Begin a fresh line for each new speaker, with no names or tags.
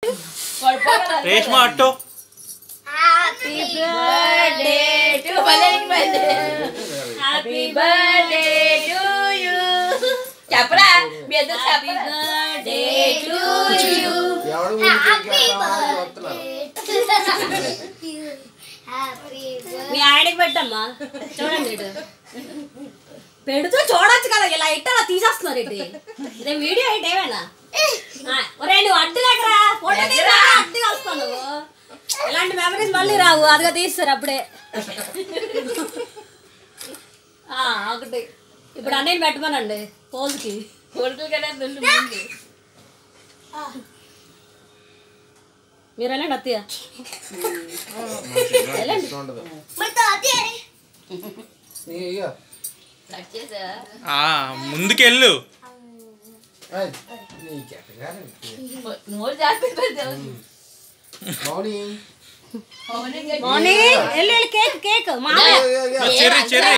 రేష్మ అట్టు
happy birthday to happy birthday to you చెప్పరా మీ ఇద్దరు హ్యాపీ బర్త్డే టు యు
ఎవడు ఊరికి రావాలని వస్తున్నారు
మీ ఆయనకి పెట్టమ్మా చూడండి ఇటు పెడుతూ చూడొచ్చు కదా ఇలా ఇట్ట అలా తీసేస్తున్నారు ఇటు ఇదే వీడియో ఇటు ఏమైనా ఆ, ఒరేయ్ నువ్వు అడ్డు దగ్గర ఫోటో తీరా అడ్డుగా వస్తావు నువ్వు ఇలాంటి మెమరీస్ మళ్ళీ రావు అదిగా తీస్తారు అప్పుడే ఆ, ఒకటి ఇప్పుడు అన్నయ్య పెట్టమనండి పోజుకి మీరు వెళ్ళండి అత్తయ్య
ఇష్టం ఉండదు నీ ఇయ్యో.
ఆ, ముందుకెళ్ళు
ఏయ్, నీకెట్టగా మౌని
మౌని వెళ్ళు వెళ్ళు కేక్ కేక్ మామయ్య
ఇయ్యో, ఇయ్యో, ఇయ్యో.
Cherry cherry